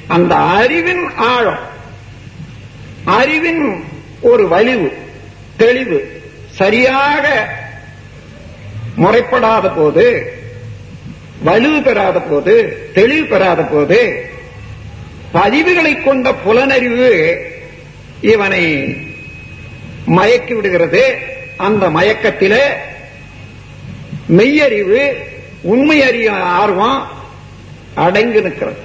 அந்த அறிவின் ஆழம் அறிவின் ஒரு வலிவு தெளிவு சரியாக முறைப்படாத போது வலுவு பெறாத போது தெளிவு பெறாத போது பதிவுகளை கொண்ட புலனறிவு இவனை மயக்கி விடுகிறது அந்த மயக்கத்திலே மெய்யறிவு உண்மை அறிய ஆர்வம் அடங்கி நிற்கிறது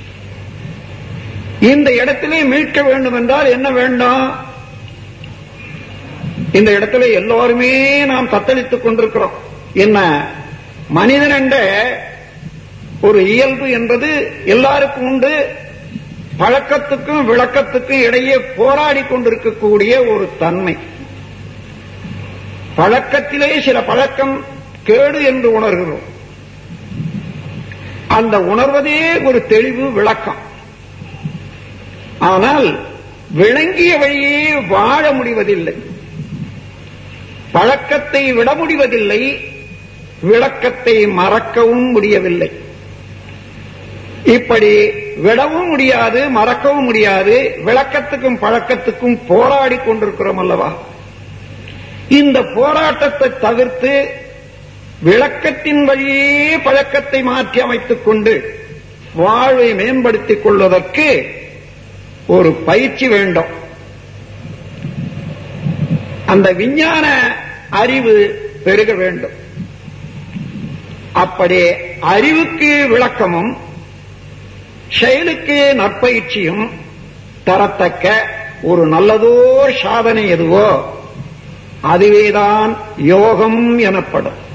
இந்த இடத்திலே மீட்க வேண்டும் என்றால் என்ன வேண்டும் இந்த இடத்துல எல்லோருமே நாம் தத்தளித்துக் கொண்டிருக்கிறோம் என்ன மனிதன் என்ற ஒரு இயல்பு என்பது எல்லாருக்கும் உண்டு பழக்கத்துக்கும் விளக்கத்துக்கும் இடையே போராடி கொண்டிருக்கக்கூடிய ஒரு தன்மை பழக்கத்திலே சில பழக்கம் கேடு என்று உணர்கிறோம் அந்த உணர்வதே ஒரு தெளிவு விளக்கம் ஆனால் விளங்கிய வழியே வாழ முடிவதில்லை பழக்கத்தை விட முடிவதில்லை விளக்கத்தை மறக்கவும் முடியவில்லை இப்படி விடவும் முடியாது மறக்கவும் முடியாது விளக்கத்துக்கும் பழக்கத்துக்கும் போராடி கொண்டிருக்கிறோம் அல்லவா இந்த போராட்டத்தை தவிர்த்து விளக்கத்தின் வழியே பழக்கத்தை மாற்றி அமைத்துக் கொண்டு வாழ்வை மேம்படுத்திக் கொள்வதற்கு ஒரு பயிற்சி வேண்டும் அந்த விஞ்ஞான அறிவு பெருக வேண்டும் அப்படி அறிவுக்கு விளக்கமும் செயலுக்கு நற்பயிற்சியும் தரத்தக்க ஒரு நல்லதோர் சாதனை எதுவோ அதுவேதான் யோகம் எனப்படும்